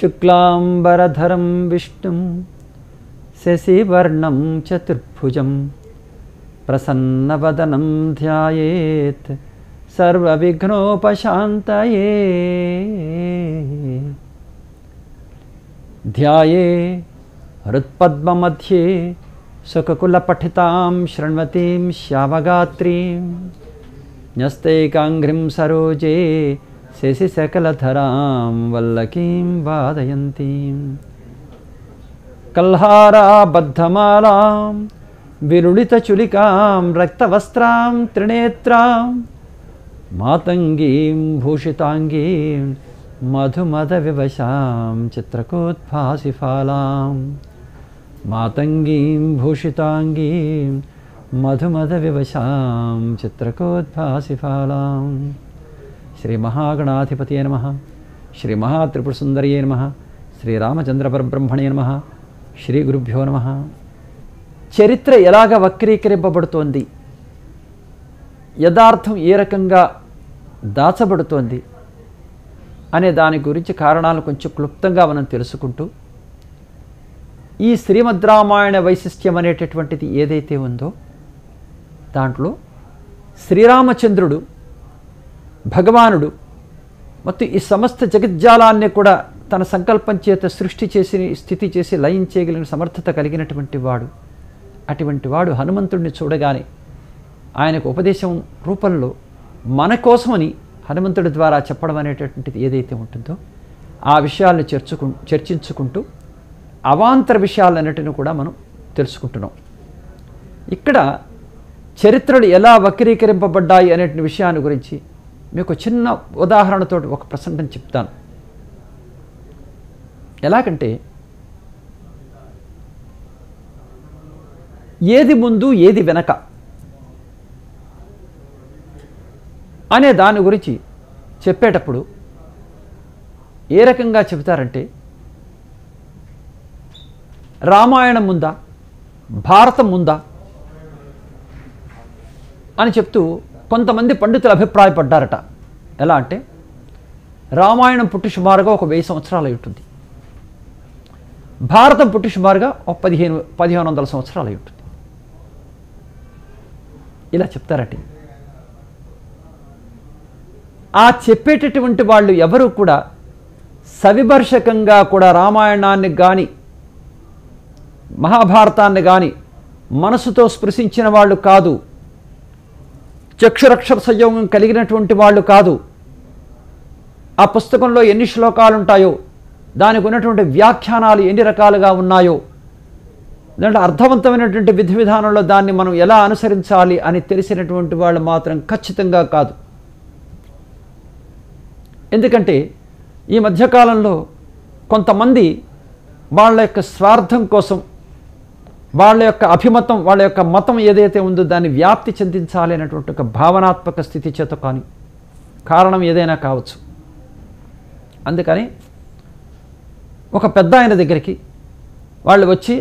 శుక్లాంబరధరం విష్ణుం శశివర్ణం చతుర్భుజం ప్రసన్నవదనం ధ్యాయేత్ సర్వవిఘ్నోపశాంతయే ధ్యాయే హృత్పద్మमध्ये సుఖకులపఠితాం శృణ్వతీం శ్యామగాత్రీం న్యస్తైకాంఘ్రిం సరోజే శశిశకలధరాం వల్లకీం వాదయంతీం కల్హారాబద్ధమాలాం విరుళితచులికాం రక్తవస్త్రాం త్రినేత్రాం మాతంగీం భూషితాంగీం మధుమదవివశాం చిత్రకోద్భాసిఫాలాం మాతంగీం భూషితాంగీం మధుమదవివశాం చిత్రకోద్భాసిఫాలాం శ్రీ మహాగణాధిపతియే నమ శ్రీ మహాత్రిపురసుందరియే నమ శ్రీరామచంద్రపరబ్రహ్మణే నమ శ్రీ గురుభ్యో నమ చరిత్ర ఎలాగ వక్రీకరింపబడుతోంది యథార్థం ఏ రకంగా దాచబడుతోంది అనే దాని గురించి కారణాలు కొంచెం క్లుప్తంగా మనం తెలుసుకుంటూ ఈ శ్రీమద్ రామాయణ వైశిష్ట్యం అనేటటువంటిది ఏదైతే ఉందో దాంట్లో శ్రీరామచంద్రుడు భగవానుడు ಮತ್ತು ఈ సమస్త జగజ్జాలాన్ని కూడా తన సంకల్పం చేత సృష్టి చేసి స్థితి చేసి లయం చేయగలిగిన సమర్థత కలిగినటువంటి వాడు అటువంటి వాడు హనుమంతుడిని చూడగానే ఆయనకు ఉపదేశం రూపంలో మన కోసమని హనుమంతుడి ద్వారా చెప్పడం అనేటటువంటిది ఏదైతే ఉంటుందో ఆ విషయాలను చర్చుకు చర్చించుకుంటూ అవాంతర విషయాలన్నిటిని కూడా మనం తెలుసుకుంటున్నాం ఇక్కడ చరిత్రలు ఎలా వక్రీకరింపబడ్డాయి అనే విషయాన్ని గురించి మీకు చిన్న ఉదాహరణతో ఒక ప్రసంగం చెప్తాను ఎలాగంటే ఏది ముందు ఏది వెనక అనే దాని గురించి చెప్పేటప్పుడు ఏ రకంగా చెబుతారంటే రామాయణం ముందా భారతం ముందా అని చెప్తూ కొంతమంది పండితులు అభిప్రాయపడ్డారట ఎలా అంటే రామాయణం పుట్టి సుమారుగా ఒక వెయ్యి సంవత్సరాలు అయి ఉంటుంది భారతం పుట్టి సుమారుగా ఒక పదిహేను పదిహేను వందల సంవత్సరాలు అయి ఉంటుంది ఇలా చెప్తారట ఆ చెప్పేటటువంటి వాళ్ళు ఎవరు కూడా సవిభర్షకంగా కూడా రామాయణాన్ని కానీ మహాభారతాన్ని కానీ మనసుతో స్పృశించిన వాళ్ళు కాదు చక్షురక్షర సంయోగం కలిగినటువంటి వాళ్ళు కాదు ఆ పుస్తకంలో ఎన్ని శ్లోకాలు ఉంటాయో దానికి ఉన్నటువంటి వ్యాఖ్యానాలు ఎన్ని రకాలుగా ఉన్నాయో దాంట్లో అర్థవంతమైనటువంటి విధి విధానంలో దాన్ని మనం ఎలా అనుసరించాలి అని తెలిసినటువంటి వాళ్ళు మాత్రం ఖచ్చితంగా కాదు ఎందుకంటే ఈ మధ్యకాలంలో కొంతమంది వాళ్ళ యొక్క స్వార్థం కోసం వాళ్ళ యొక్క అభిమతం వాళ్ళ యొక్క మతం ఏదైతే ఉందో దాన్ని వ్యాప్తి చెందించాలి అనేటువంటి ఒక భావనాత్మక స్థితి చేత కానీ కారణం ఏదైనా కావచ్చు అందుకని ఒక పెద్ద ఆయన దగ్గరికి వాళ్ళు వచ్చి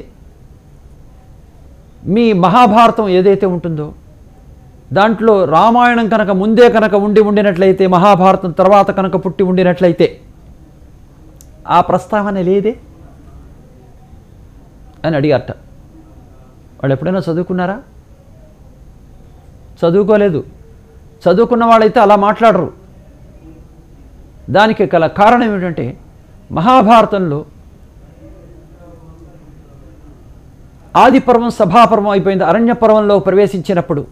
మీ మహాభారతం ఏదైతే ఉంటుందో దాంట్లో రామాయణం కనుక ముందే కనుక ఉండి ఉండినట్లయితే మహాభారతం తర్వాత కనుక పుట్టి ఉండినట్లయితే ఆ ప్రస్తావన లేదే అని అడిగారట వాళ్ళు ఎప్పుడైనా చదువుకున్నారా చదువుకోలేదు చదువుకున్న వాళ్ళైతే అలా మాట్లాడరు దానికి గల కారణం ఏమిటంటే మహాభారతంలో ఆది పర్వం సభాపర్వం అయిపోయింది అరణ్య పర్వంలో ప్రవేశించినప్పుడు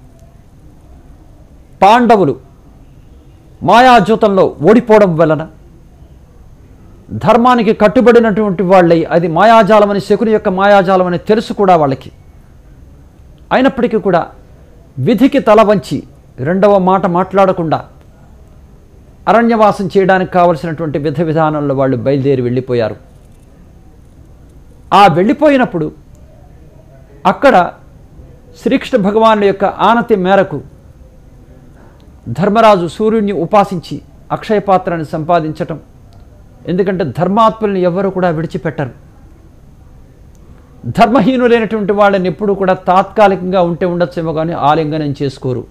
పాండవులు మాయాజూతంలో ఓడిపోవడం వలన ధర్మానికి కట్టుబడినటువంటి వాళ్ళై అది మాయాజాలమని శకుని యొక్క మాయాజాలమని తెలుసు కూడా వాళ్ళకి అయినప్పటికీ కూడా విధికి తల వంచి రెండవ మాట మాట్లాడకుండా అరణ్యవాసం చేయడానికి కావలసినటువంటి విధ విధానంలో వాళ్ళు బయలుదేరి వెళ్ళిపోయారు ఆ వెళ్ళిపోయినప్పుడు అక్కడ శ్రీకృష్ణ భగవానుల యొక్క ఆనతి మేరకు ధర్మరాజు సూర్యుడిని ఉపాసించి అక్షయ పాత్రని సంపాదించటం ఎందుకంటే ధర్మాత్ములను ఎవ్వరూ కూడా విడిచిపెట్టరు ధర్మహీనులైనటువంటి వాళ్ళని ఎప్పుడు కూడా తాత్కాలికంగా ఉంటే ఉండొచ్చేమో కానీ ఆలింగనం చేసుకోరు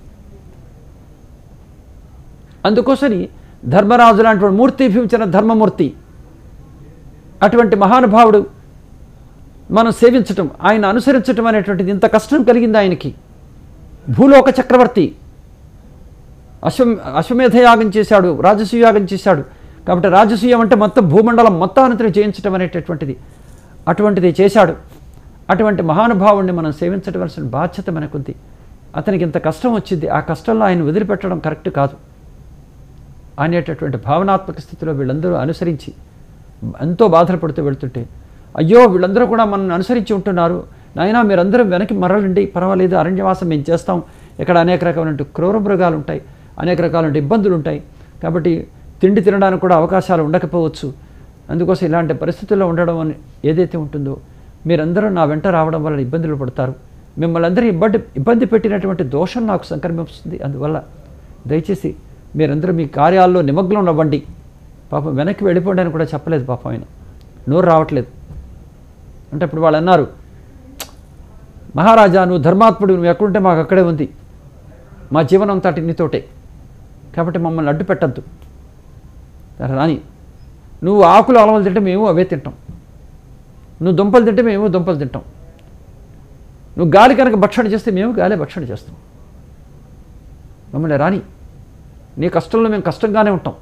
అందుకోసని ధర్మరాజు లాంటి వాడు మూర్తి భీమించిన ధర్మమూర్తి అటువంటి మహానుభావుడు మనం సేవించటం ఆయన అనుసరించటం అనేటువంటిది ఇంత కష్టం కలిగింది ఆయనకి భూలోక చక్రవర్తి అశ్వ అశ్వమేధ యాగం చేశాడు రాజసూయ యాగం చేశాడు కాబట్టి రాజసూయం అంటే మొత్తం భూమండలం మొత్తానంతని జయించడం అనేటటువంటిది అటువంటిది చేశాడు అటువంటి మహానుభావుడిని మనం సేవించవలసిన బాధ్యత మనకుంది అతనికి ఇంత కష్టం వచ్చింది ఆ కష్టంలో ఆయన వదిలిపెట్టడం కరెక్ట్ కాదు అనేటటువంటి భావనాత్మక స్థితిలో వీళ్ళందరూ అనుసరించి ఎంతో బాధలు పడుతూ వెళ్తుంటే అయ్యో వీళ్ళందరూ కూడా మనల్ని అనుసరించి ఉంటున్నారు నాయనా మీరందరూ వెనక్కి మరలండి పర్వాలేదు అరణ్యవాసం మేము చేస్తాం ఇక్కడ అనేక రకమైన క్రూర మృగాలు ఉంటాయి అనేక రకాలైన ఇబ్బందులు ఉంటాయి కాబట్టి తిండి తినడానికి కూడా అవకాశాలు ఉండకపోవచ్చు అందుకోసం ఇలాంటి పరిస్థితుల్లో ఉండడం అని ఏదైతే ఉంటుందో మీరందరూ నా వెంట రావడం వల్ల ఇబ్బందులు పడతారు మిమ్మల్ని అందరూ ఇబ్బంది ఇబ్బంది పెట్టినటువంటి దోషం నాకు సంక్రమిస్తుంది అందువల్ల దయచేసి మీరందరూ మీ కార్యాల్లో నిమగ్నం అవ్వండి పాపం వెనక్కి వెళ్ళిపోండి అని కూడా చెప్పలేదు పాపం ఆయన నోరు రావట్లేదు అంటే ఇప్పుడు వాళ్ళు అన్నారు మహారాజా నువ్వు ధర్మాత్ముడు నువ్వు ఎక్కడుంటే మాకు అక్కడే ఉంది మా జీవనం అంతటి నీతోటే కాబట్టి మమ్మల్ని అడ్డు పెట్టద్దు సరే రాని నువ్వు ఆకులు అలవలు తింటే మేము అవే తింటాం నువ్వు దుంపలు తింటే మేము దుంపలు తింటాం నువ్వు గాలి కనుక భక్షణ చేస్తే మేము గాలి భక్షణ చేస్తాం మమ్మల్ని రాని నీ కష్టంలో మేము కష్టంగానే ఉంటాం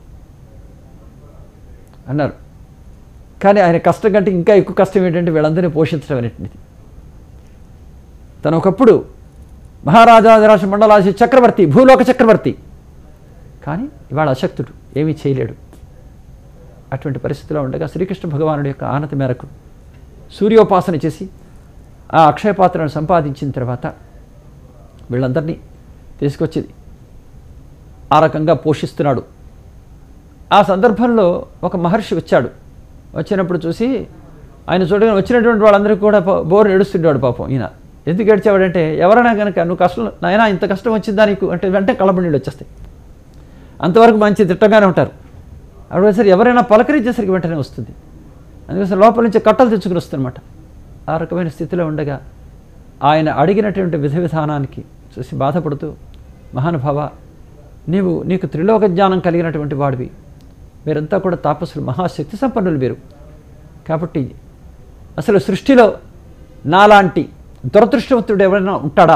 అన్నారు కానీ ఆయన కష్టం కంటే ఇంకా ఎక్కువ కష్టం ఏంటంటే వీళ్ళందరినీ పోషించడం అనేటువంటిది తను ఒకప్పుడు మహారాజాదిరాజ మండలాసి చక్రవర్తి భూలోక చక్రవర్తి కానీ ఇవాళ అశక్తుడు ఏమీ చేయలేడు అటువంటి పరిస్థితిలో ఉండగా శ్రీకృష్ణ భగవానుడి యొక్క ఆనతి మేరకు సూర్యోపాసన చేసి ఆ అక్షయపాత్రను సంపాదించిన తర్వాత వీళ్ళందరినీ తీసుకొచ్చి ఆ రకంగా పోషిస్తున్నాడు ఆ సందర్భంలో ఒక మహర్షి వచ్చాడు వచ్చినప్పుడు చూసి ఆయన చూడగానే వచ్చినటువంటి వాళ్ళందరికీ కూడా పా- బోరు ఏడుస్తుండేవాడు పాపం ఈయన ఎందుకు ఏడ్చేవాడంటే ఎవరైనా కనుక నువ్వు కష్టం నాయనా ఇంత కష్టం వచ్చిందా నీకు అంటే వెంటనే కళ్ళబడి నీళ్ళు వచ్చేస్తాయి అంతవరకు మంచి తిట్టగానే ఉంటారు అప్పుడు ఎవరైనా పలకరించేసరికి వెంటనే వస్తుంది అందుకోసం లోపల నుంచి కట్టలు తెచ్చుకుని వస్తుందన్నమాట ఆ రకమైన స్థితిలో ఉండగా ఆయన అడిగినటువంటి విధ విధానానికి చూసి బాధపడుతూ మహానుభావ నీవు నీకు త్రిలోక జ్ఞానం కలిగినటువంటి వాడివి మీరంతా కూడా తాపసులు మహాశక్తి సంపన్నులు మీరు కాబట్టి అసలు సృష్టిలో నాలాంటి దురదృష్టవంతుడు ఎవరైనా ఉంటాడా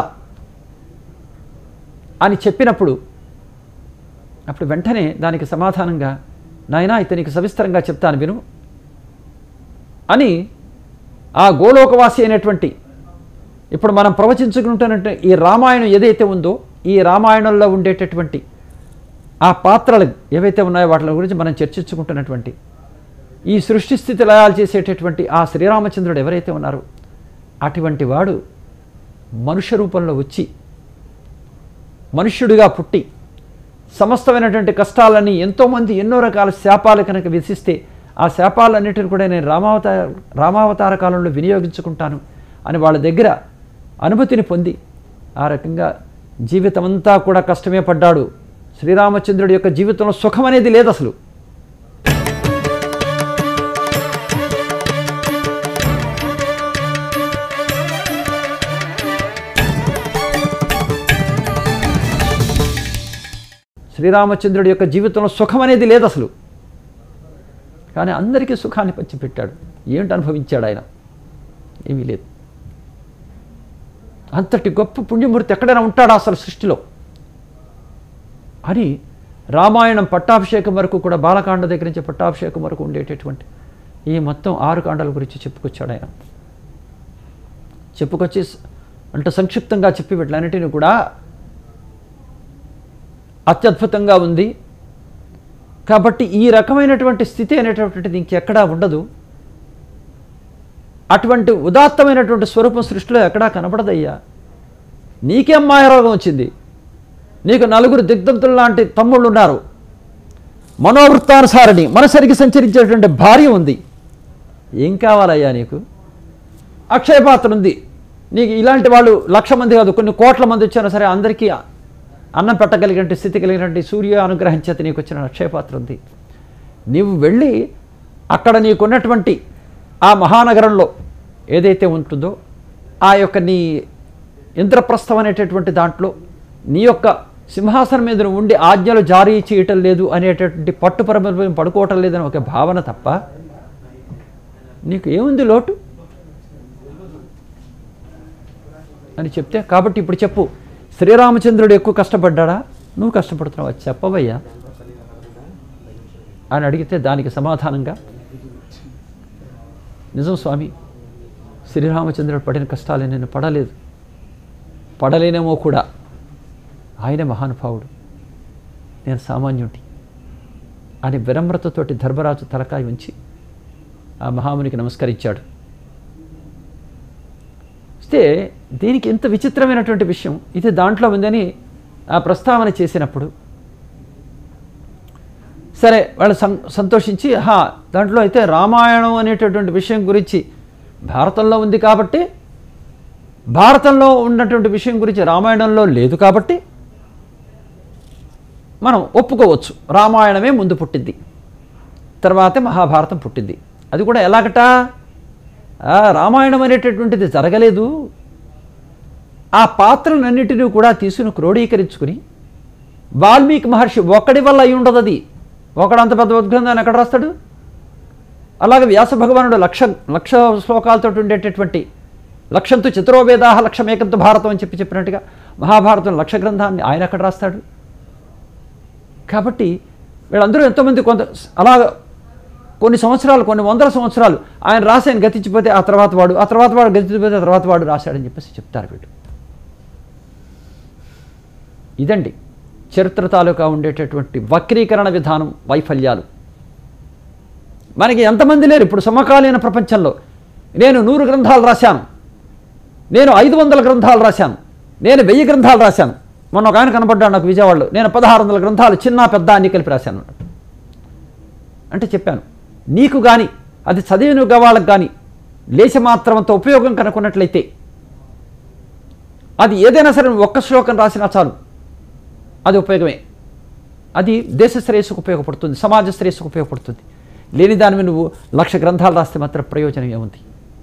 అని చెప్పినప్పుడు అప్పుడు వెంటనే దానికి సమాధానంగా నాయనా ఇతనికి సవిస్తరంగా చెప్తాను విను అని ఆ గోలోకవాసి అయినటువంటి ఇప్పుడు మనం ప్రవచించుకుంటున్నట్టు ఈ రామాయణం ఏదైతే ఉందో ఈ రామాయణంలో ఉండేటటువంటి ఆ పాత్రలు ఏవైతే ఉన్నాయో వాటి గురించి మనం చర్చించుకుంటున్నటువంటి ఈ సృష్టి స్థితి లయాలు చేసేటటువంటి ఆ శ్రీరామచంద్రుడు ఎవరైతే ఉన్నారో అటువంటి వాడు మనుష్య రూపంలో వచ్చి మనుష్యుడిగా పుట్టి సమస్తమైనటువంటి కష్టాలని ఎంతోమంది ఎన్నో రకాల శాపాలు కనుక విధిస్తే ఆ శాపాలన్నిటిని కూడా నేను రామావతార రామావతార కాలంలో వినియోగించుకుంటాను అని వాళ్ళ దగ్గర అనుమతిని పొంది ఆ రకంగా జీవితమంతా కూడా కష్టమే పడ్డాడు శ్రీరామచంద్రుడి యొక్క జీవితంలో సుఖం అనేది లేదు అసలు శ్రీరామచంద్రుడి యొక్క జీవితంలో సుఖం అనేది లేదు అసలు కానీ అందరికీ సుఖాన్ని పంచిపెట్టాడు ఏమిటి అనుభవించాడు ఆయన ఏమీ లేదు అంతటి గొప్ప పుణ్యమూర్తి ఎక్కడైనా ఉంటాడా అసలు సృష్టిలో అని రామాయణం పట్టాభిషేకం వరకు కూడా బాలకాండ దగ్గర నుంచి పట్టాభిషేకం వరకు ఉండేటటువంటి ఈ మొత్తం ఆరు కాండాల గురించి చెప్పుకొచ్చాడు ఆయన చెప్పుకొచ్చి స- అంటే సంక్షిప్తంగా చెప్పి వీటిలన్నిటిని కూడా అత్యద్భుతంగా ఉంది కాబట్టి ఈ రకమైనటువంటి స్థితి అనేటటువంటిది ఇంకెక్కడా ఉండదు అటువంటి ఉదాత్తమైనటువంటి స్వరూపం సృష్టిలో ఎక్కడా కనపడదయ్యా నీకేం మాయరోగం వచ్చింది నీకు నలుగురు దిగ్ధంతులు లాంటి తమ్ముళ్ళు ఉన్నారు మనోవృత్తానుసారిని మనసరికి సంచరించేటువంటి భార్య ఉంది ఏం కావాలయ్యా నీకు అక్షయపాత్ర ఉంది నీకు ఇలాంటి వాళ్ళు లక్ష మంది కాదు కొన్ని కోట్ల మంది వచ్చినా సరే అందరికీ అన్నం పెట్టగలిగినటువంటి స్థితి కలిగినటువంటి సూర్య అనుగ్రహం చేత నీకు వచ్చిన అక్షయపాత్ర ఉంది నీవు వెళ్ళి అక్కడ నీకున్నటువంటి ఆ మహానగరంలో ఏదైతే ఉంటుందో ఆ యొక్క నీ ఇంద్రప్రస్థం అనేటటువంటి దాంట్లో నీ యొక్క సింహాసనం మీద నువ్వు ఉండి ఆజ్ఞలు జారీ చేయటం లేదు అనేటటువంటి పట్టుపరమ పడుకోవటం లేదని ఒక భావన తప్ప నీకు ఏముంది లోటు అని చెప్తే కాబట్టి ఇప్పుడు చెప్పు శ్రీరామచంద్రుడు ఎక్కువ కష్టపడ్డాడా నువ్వు కష్టపడుతున్నావా చెప్పవయ్యా అని అడిగితే దానికి సమాధానంగా నిజం స్వామి శ్రీరామచంద్రుడు పడిన కష్టాలు నేను పడలేదు పడలేనేమో కూడా ఆయన మహానుభావుడు నేను సామాన్యుడి అని వినమ్రతతోటి ధర్మరాజు తలకాయ ఉంచి ఆ మహామునికి నమస్కరించాడు అయితే దీనికి ఇంత విచిత్రమైనటువంటి విషయం ఇది దాంట్లో ఉందని ఆ ప్రస్తావన చేసినప్పుడు సరే వాళ్ళు సం సంతోషించి హా దాంట్లో అయితే రామాయణం అనేటటువంటి విషయం గురించి భారతంలో ఉంది కాబట్టి భారతంలో ఉన్నటువంటి విషయం గురించి రామాయణంలో లేదు కాబట్టి మనం ఒప్పుకోవచ్చు రామాయణమే ముందు పుట్టింది తర్వాతే మహాభారతం పుట్టింది అది కూడా ఎలాగట ఆ, రామాయణం అనేటటువంటిది జరగలేదు ఆ పాత్రలన్నిటినీ కూడా తీసుకుని క్రోడీకరించుకుని వాల్మీకి మహర్షి ఒక్కడి వల్ల అయి ఉండదు అది ఒకడంత పెద్ద ఉద్గ్రంథాన్ని ఎక్కడ రాస్తాడు అలాగే వ్యాస భగవానుడు లక్ష లక్ష శ్లోకాలతో ఉండేటటువంటి లక్షంతో చతురోవేదాహ లక్షమేకంతో భారతం అని చెప్పి చెప్పినట్టుగా మహాభారతం లక్ష గ్రంథాన్ని ఆయన ఎక్కడ రాస్తాడు కాబట్టి వీళ్ళందరూ ఎంతోమంది కొంత అలా కొన్ని సంవత్సరాలు కొన్ని వందల సంవత్సరాలు ఆయన రాసి ఆయన గతించిపోతే ఆ తర్వాత వాడు ఆ తర్వాత వాడు గతించిపోతే ఆ తర్వాత వాడు రాశాడని చెప్పేసి చెప్తారు వీడు ఇదండి చరిత్ర తాలూకా ఉండేటటువంటి వక్రీకరణ విధానం వైఫల్యాలు మనకి ఎంతమంది లేరు ఇప్పుడు సమకాలీన ప్రపంచంలో నేను నూరు గ్రంథాలు రాశాను నేను ఐదు వందల గ్రంథాలు రాశాను నేను వెయ్యి గ్రంథాలు రాశాను మొన్న ఒక ఆయన కనపడ్డాడు నాకు విజయవాడలో నేను పదహారు వందల గ్రంథాలు చిన్న పెద్ద అన్ని కలిపి రాశాను అన్నాడు. అంటే చెప్పాను నీకు కానీ అది చదివిన వాళ్ళకి కానీ లేచ మాత్రమంత ఉపయోగం కనుక్కున్నట్లయితే అది ఏదైనా సరే నువ్వు ఒక్క శ్లోకం రాసినా చాలు అది ఉపయోగమే అది దేశ శ్రేయస్సుకు ఉపయోగపడుతుంది సమాజ శ్రేయస్సుకు ఉపయోగపడుతుంది లేని దాని మీద నువ్వు లక్ష గ్రంథాలు రాస్తే మాత్రం ప్రయోజనం ఏముంది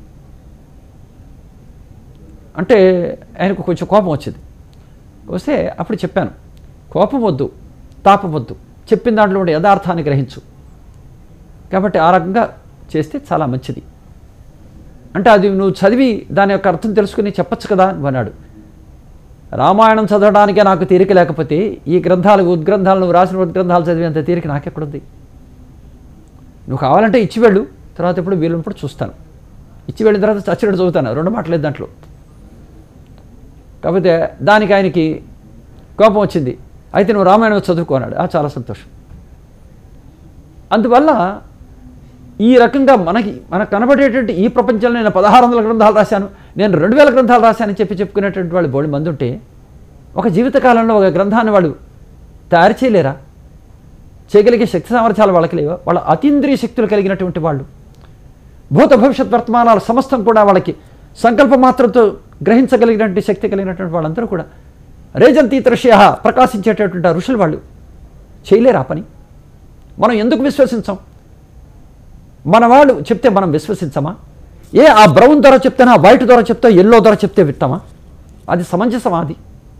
అంటే ఆయనకు కొంచెం కోపం వచ్చింది వస్తే అప్పుడు చెప్పాను కోపం వద్దు తాపం వద్దు చెప్పిన దాంట్లో ఉండే యథార్థాన్ని గ్రహించు కాబట్టి ఆ రకంగా చేస్తే చాలా మంచిది అంటే అది నువ్వు చదివి దాని యొక్క అర్థం తెలుసుకుని చెప్పచ్చు కదా నువ్వు అన్నాడు రామాయణం చదవడానికే నాకు తీరిక లేకపోతే ఈ గ్రంథాలు ఉద్గ్రంథాలు నువ్వు రాసిన ఉద్గ్రంథాలు చదివేంత తీరిక నాకెక్కడుంది నువ్వు కావాలంటే ఇచ్చి వెళ్ళు తర్వాత ఇప్పుడు వీలున్నప్పుడు చూస్తాను ఇచ్చి వెళ్ళిన తర్వాత చచ్చినట్టు చదువుతాను రెండు మాటలేదు దాంట్లో కాకపోతే దానికి ఆయనకి కోపం వచ్చింది అయితే నువ్వు రామాయణం చదువుకో అన్నాడు ఆ చాలా సంతోషం అందువల్ల ఈ రకంగా మనకి మనకు కనబడేటువంటి ఈ ప్రపంచంలో నేను పదహారు వందల గ్రంథాలు రాశాను నేను రెండు వేల గ్రంథాలు రాశానని చెప్పి చెప్పుకునేటువంటి వాళ్ళు బోడి మంది ఉంటే ఒక జీవితకాలంలో ఒక గ్రంథాన్ని వాడు తయారు చేయలేరా చేయగలిగే శక్తి సామర్థ్యాలు వాళ్ళకి లేవా వాళ్ళ అతీంద్రియ శక్తులు కలిగినటువంటి వాళ్ళు భూత భవిష్యత్ వర్తమానాల సమస్తం కూడా వాళ్ళకి సంకల్ప మాత్రంతో గ్రహించగలిగినటువంటి శక్తి కలిగినటువంటి వాళ్ళందరూ కూడా రేజంతీత ఋషయ ప్రకాశించేటటువంటి ఆ ఋషులు వాళ్ళు చేయలేరా పని మనం ఎందుకు విశ్వసించాం మన వాళ్ళు చెప్తే మనం విశ్వసించమా ఏ ఆ బ్రౌన్ ధర చెప్తేనా వైట్ ధర చెప్తే ఎల్లో ధర చెప్తే వింటామా అది సమంజసమా అది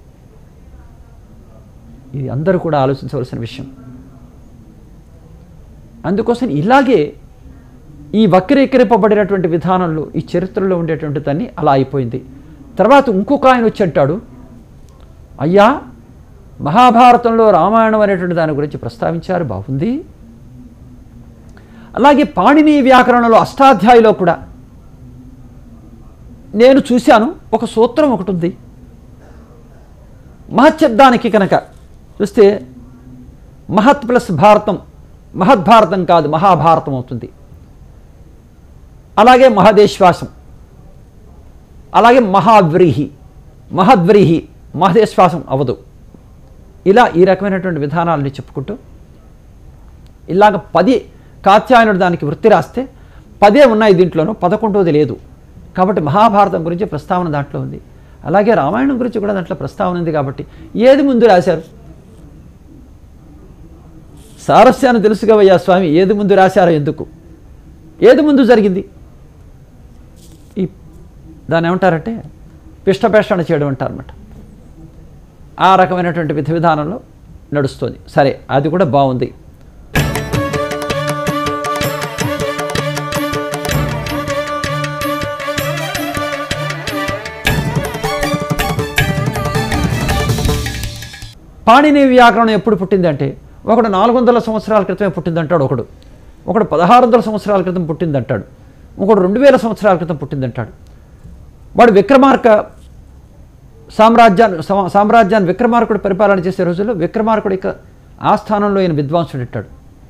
ఇది అందరూ కూడా ఆలోచించవలసిన విషయం అందుకోసం ఇలాగే ఈ వక్రీకరింపబడినటువంటి విధానంలో ఈ చరిత్రలో ఉండేటువంటి దాన్ని అలా అయిపోయింది తర్వాత ఇంకొక ఆయన వచ్చి అంటాడు అయ్యా మహాభారతంలో రామాయణం అనేటువంటి దాని గురించి ప్రస్తావించారు బాగుంది అలాగే పాణిని వ్యాకరణలో అష్టాధ్యాయిలో కూడా నేను చూశాను ఒక సూత్రం ఒకటి ఉంది మహచ్చబ్దానికి కనుక చూస్తే మహత్ ప్లస్ భారతం మహద్భారతం కాదు మహాభారతం అవుతుంది అలాగే మహదేశ్వాసం అలాగే మహావ్రీహి మహద్వ్రీహి మహదేశ్వాసం అవదు ఇలా ఈ రకమైనటువంటి విధానాలని చెప్పుకుంటూ ఇలాగ పది కాత్యాయనుడు దానికి వృత్తి రాస్తే పదే ఉన్నాయి దీంట్లోనూ పదకొండోది లేదు కాబట్టి మహాభారతం గురించి ప్రస్తావన దాంట్లో ఉంది అలాగే రామాయణం గురించి కూడా దాంట్లో ప్రస్తావన ఉంది కాబట్టి ఏది ముందు రాశారు సారస్యాన్ని తెలుసుగవయ్యా స్వామి ఏది ముందు రాశారో ఎందుకు ఏది ముందు జరిగింది ఈ దాన్ని ఏమంటారంటే పిష్టపేషణ చేయడం అంటారన్నమాట ఆ రకమైనటువంటి విధి విధానంలో నడుస్తుంది సరే అది కూడా బాగుంది పాణిని వ్యాకరణం ఎప్పుడు పుట్టిందంటే ఒకడు నాలుగు వందల సంవత్సరాల క్రితమే పుట్టిందంటాడు ఒకడు ఒకడు పదహారు వందల సంవత్సరాల క్రితం పుట్టిందంటాడు ఒకడు రెండు వేల సంవత్సరాల క్రితం పుట్టిందంటాడు వాడు విక్రమార్క సామ్రాజ్యాన్ని సమ- సామ్రాజ్యాన్ని విక్రమార్కుడు పరిపాలన చేసే రోజుల్లో విక్రమార్కుడు ఇక ఆ స్థానంలో ఈయన విద్వాంసుడు ఉంటాడు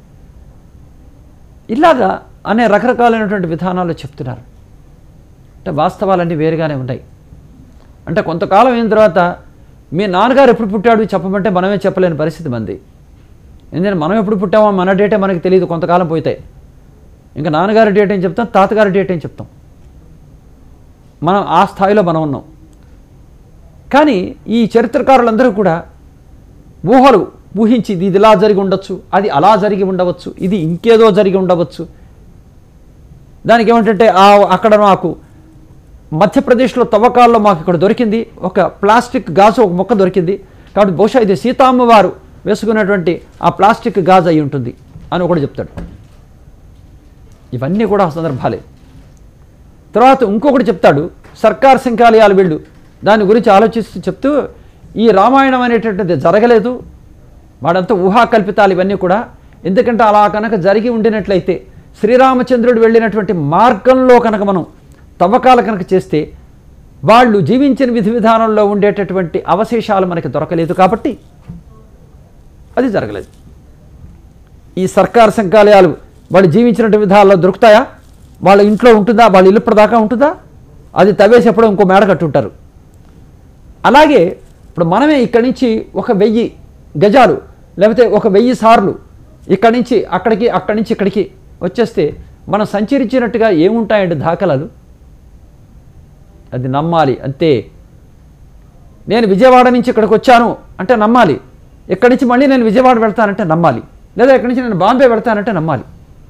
ఇలాగా అనే రకరకాలైనటువంటి విధానాలు చెప్తున్నారు అంటే వాస్తవాలన్నీ వేరుగానే ఉన్నాయి అంటే కొంతకాలం అయిన తర్వాత మీ నాన్నగారు ఎప్పుడు పుట్టాడు చెప్పమంటే మనమే చెప్పలేని పరిస్థితి మంది ఎందుకంటే మనం ఎప్పుడు పుట్టామో మన డేటే మనకి తెలియదు కొంతకాలం పోతే ఇంకా నాన్నగారి డేట్ ఏం చెప్తాం తాతగారి డేట్ ఏం చెప్తాం మనం ఆ స్థాయిలో మనం ఉన్నాం కానీ ఈ చరిత్రకారులందరూ కూడా ఊహలు ఊహించి ఇది ఇలా జరిగి ఉండొచ్చు అది అలా జరిగి ఉండవచ్చు ఇది ఇంకేదో జరిగి ఉండవచ్చు దానికి ఏమంటే ఆ అక్కడ నాకు మధ్యప్రదేశ్లో తవ్వకాల్లో మాకు ఇక్కడ దొరికింది ఒక ప్లాస్టిక్ గాజు ఒక మొక్క దొరికింది కాబట్టి బహుశా ఇది సీతామ్మ వారు వేసుకున్నటువంటి ఆ ప్లాస్టిక్ గాజు అయి ఉంటుంది అని ఒకటి చెప్తాడు ఇవన్నీ కూడా ఆ సందర్భాలే తర్వాత ఇంకొకటి చెప్తాడు సర్కార్ శంఖాలయాలు వీళ్ళు దాని గురించి ఆలోచిస్తూ చెప్తూ ఈ రామాయణం అనేటటువంటిది జరగలేదు వాడంతా ఊహాకల్పితాలు ఇవన్నీ కూడా ఎందుకంటే అలా కనుక జరిగి ఉండినట్లయితే శ్రీరామచంద్రుడు వెళ్ళినటువంటి మార్గంలో కనుక మనం తవ్వకాలు కనుక చేస్తే వాళ్ళు జీవించిన విధి విధానంలో ఉండేటటువంటి అవశేషాలు మనకి దొరకలేదు కాబట్టి అది జరగలేదు ఈ సర్కార్ సంకాలయాలు వాళ్ళు జీవించిన విధాల్లో దొరుకుతాయా వాళ్ళ ఇంట్లో ఉంటుందా వాళ్ళ ఇల్లు ఇప్పటిదాకా ఉంటుందా అది తవ్వేసేప్పుడు ఇంకో మేడ కట్టుంటారు అలాగే ఇప్పుడు మనమే ఇక్కడి నుంచి ఒక వెయ్యి గజాలు లేకపోతే ఒక వెయ్యి సార్లు ఇక్కడి నుంచి అక్కడికి అక్కడి నుంచి ఇక్కడికి వచ్చేస్తే మనం సంచరించినట్టుగా ఏముంటాయండి దాఖలాలు అది నమ్మాలి అంతే నేను విజయవాడ నుంచి ఇక్కడికి వచ్చాను అంటే నమ్మాలి ఇక్కడి నుంచి మళ్ళీ నేను విజయవాడ వెళ్తానంటే నమ్మాలి లేదా ఇక్కడి నుంచి నేను బాంబే వెళ్తానంటే నమ్మాలి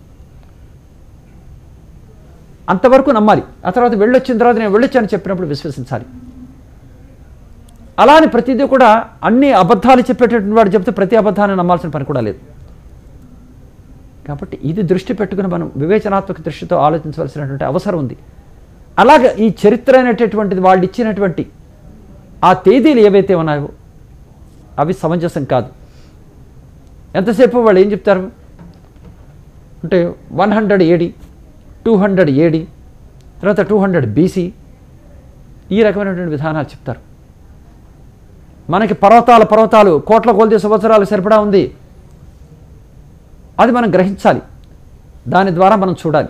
అంతవరకు నమ్మాలి ఆ తర్వాత వెళ్ళొచ్చిన తర్వాత నేను వెళ్ళొచ్చాను చెప్పినప్పుడు విశ్వసించాలి అలా అని ప్రతిదీ కూడా అన్ని అబద్ధాలు చెప్పేటటువంటి వాడు చెప్తే ప్రతి అబద్ధాన్ని నమ్మాల్సిన పని కూడా లేదు కాబట్టి ఇది దృష్టి పెట్టుకుని మనం వివేచనాత్మక దృష్టితో ఆలోచించవలసినటువంటి అవసరం ఉంది అలాగే ఈ చరిత్ర అనేటటువంటిది వాళ్ళు ఇచ్చినటువంటి ఆ తేదీలు ఏవైతే ఉన్నాయో అవి సమంజసం కాదు ఎంతసేపు వాళ్ళు ఏం చెప్తారు అంటే one hundred AD two hundred AD తర్వాత టూ హండ్రెడ్ బీసీ ఈ రకమైనటువంటి విధానాలు చెప్తారు మనకి పర్వతాల పర్వతాలు కోట్ల కొలది సంవత్సరాలు సరిపడా ఉంది అది మనం గ్రహించాలి దాని ద్వారా మనం చూడాలి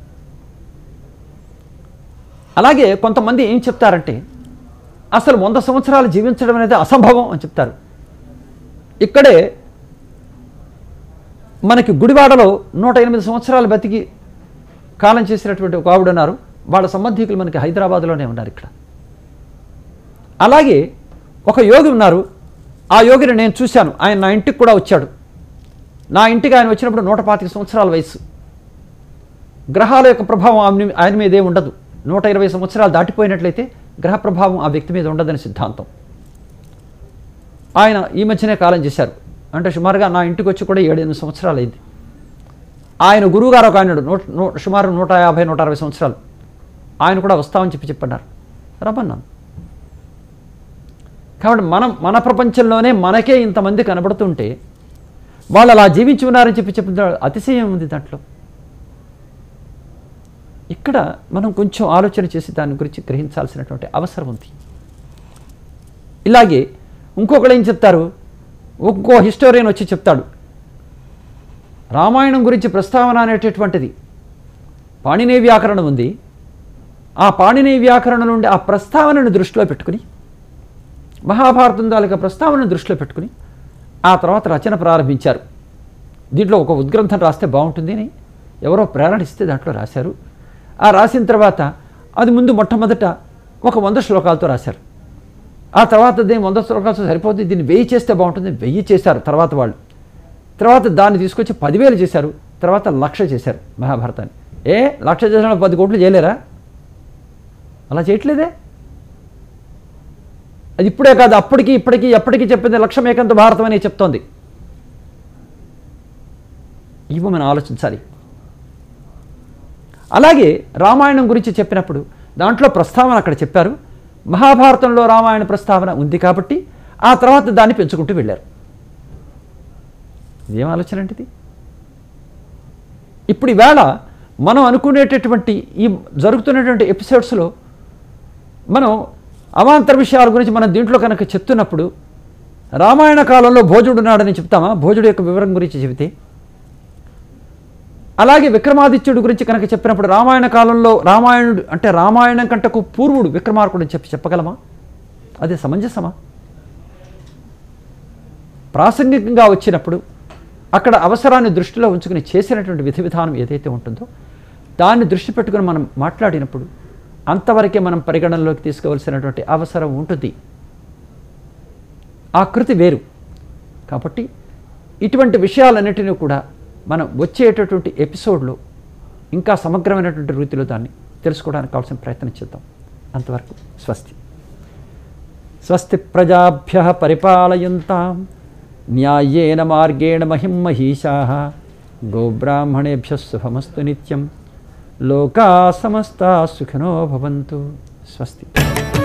అలాగే కొంతమంది ఏం చెప్తారంటే అసలు వంద సంవత్సరాలు జీవించడం అనేది అసంభవం అని చెప్తారు ఇక్కడే మనకి గుడివాడలో నూట ఎనిమిది సంవత్సరాలు బతికి కాలం చేసినటువంటి ఒక ఆవిడ ఉన్నారు వాళ్ళ సంబంధికులు మనకి హైదరాబాద్లోనే ఉన్నారు ఇక్కడ అలాగే ఒక యోగి ఉన్నారు ఆ యోగిని నేను చూశాను ఆయన నా ఇంటికి కూడా వచ్చాడు నా ఇంటికి ఆయన వచ్చినప్పుడు నూట పాతిక సంవత్సరాల వయసు గ్రహాల యొక్క ప్రభావం ఆయన- ఆయన మీద ఏమి ఉండదు నూట ఇరవై సంవత్సరాలు దాటిపోయినట్లయితే గ్రహ ప్రభావం ఆ వ్యక్తి మీద ఉండదని సిద్ధాంతం ఆయన ఈ మధ్యనే కాలం చేశారు అంటే సుమారుగా నా ఇంటికి వచ్చి కూడా ఏడెనిమిది సంవత్సరాలు అయింది ఆయన గురువుగారు ఒక ఆయన నూట నూ- సుమారు నూట యాభై నూట అరవై సంవత్సరాలు ఆయన కూడా వస్తామని చెప్పి చెప్పన్నారు రమ్మన్నాను కాబట్టి మనం మన ప్రపంచంలోనే మనకే ఇంతమంది కనబడుతుంటే వాళ్ళు అలా జీవించి ఉన్నారని చెప్పి చెప్పిన అతిశయం ఉంది దాంట్లో ఇక్కడ మనం కొంచెం ఆలోచన చేసి దాని గురించి గ్రహించాల్సినటువంటి అవసరం ఉంది ఇలాగే ఇంకొకళ్ళు ఏం చెప్తారు ఇంకో హిస్టోరియన్ వచ్చి చెప్తాడు రామాయణం గురించి ప్రస్తావన అనేటటువంటిది పాణిని వ్యాకరణం ఉంది ఆ పాణిని వ్యాకరణం నుండి ఆ ప్రస్తావనను దృష్టిలో పెట్టుకుని మహాభారతం తాలూకా ప్రస్తావనను దృష్టిలో పెట్టుకుని ఆ తర్వాత రచన ప్రారంభించారు దీంట్లో ఒక ఉద్గ్రంథం రాస్తే బాగుంటుంది అని ఎవరో ప్రేరణిస్తే దాంట్లో రాశారు ఆ రాసిన తర్వాత అది ముందు మొట్టమొదట ఒక వంద శ్లోకాలతో రాశారు ఆ తర్వాత దీన్ని వంద శ్లోకాలతో సరిపోతుంది దీన్ని వెయ్యి చేస్తే బాగుంటుంది వెయ్యి చేశారు తర్వాత వాళ్ళు తర్వాత దాన్ని తీసుకొచ్చి పదివేలు చేశారు తర్వాత లక్ష చేశారు మహాభారతాన్ని ఏ లక్ష చేసిన పది కోట్లు చేయలేరా అలా చేయట్లేదే అది ఇప్పుడే కాదు అప్పటికి ఇప్పటికి ఎప్పటికీ చెప్పింది లక్ష్యమేకంత భారతం అని చెప్తోంది ఇవి మనం ఆలోచించాలి అలాగే రామాయణం గురించి చెప్పినప్పుడు దాంట్లో ప్రస్తావన అక్కడ చెప్పారు మహాభారతంలో రామాయణ ప్రస్తావన ఉంది కాబట్టి ఆ తర్వాత దాన్ని పెంచుకుంటూ వెళ్ళారు ఇదేం ఆలోచన అంటే ఇది ఇప్పుడు ఈవేళ మనం అనుకునేటటువంటి ఈ జరుగుతున్నటువంటి ఎపిసోడ్స్లో మనం అవాంతర విషయాల గురించి మనం దీంట్లో కనుక చెప్తున్నప్పుడు రామాయణ కాలంలో భోజుడు ఉన్నాడని చెప్తామా భోజుడు యొక్క వివరం గురించి చెబితే అలాగే విక్రమాదిత్యుడి గురించి కనుక చెప్పినప్పుడు రామాయణ కాలంలో రామాయణుడు అంటే రామాయణం కంటకు పూర్వుడు విక్రమార్కుడు అని చెప్పి చెప్పగలమా అది సమంజసమా ప్రాసంగికంగా వచ్చినప్పుడు అక్కడ అవసరాన్ని దృష్టిలో ఉంచుకుని చేసినటువంటి విధి విధానం ఏదైతే ఉంటుందో దాన్ని దృష్టి పెట్టుకుని మనం మాట్లాడినప్పుడు అంతవరకే మనం పరిగణనలోకి తీసుకోవాల్సినటువంటి అవసరం ఉంటుంది ఆ కృతి వేరు కాబట్టి ఇటువంటి విషయాలన్నిటినీ కూడా మనం వచ్చేటటువంటి ఎపిసోడ్లో ఇంకా సమగ్రమైనటువంటి రీతిలో దాన్ని తెలుసుకోవడానికి కావాల్సిన ప్రయత్నం చేద్దాం అంతవరకు స్వస్తి స్వస్తి ప్రజాభ్య పరిపాలయంతాం న్యాయేన మార్గేణ మహిం మహిషా గోబ్రాహ్మణేభ్య శుభమస్తు నిత్యం లోకా సమస్తా సుఖినో భవంతు స్వస్తి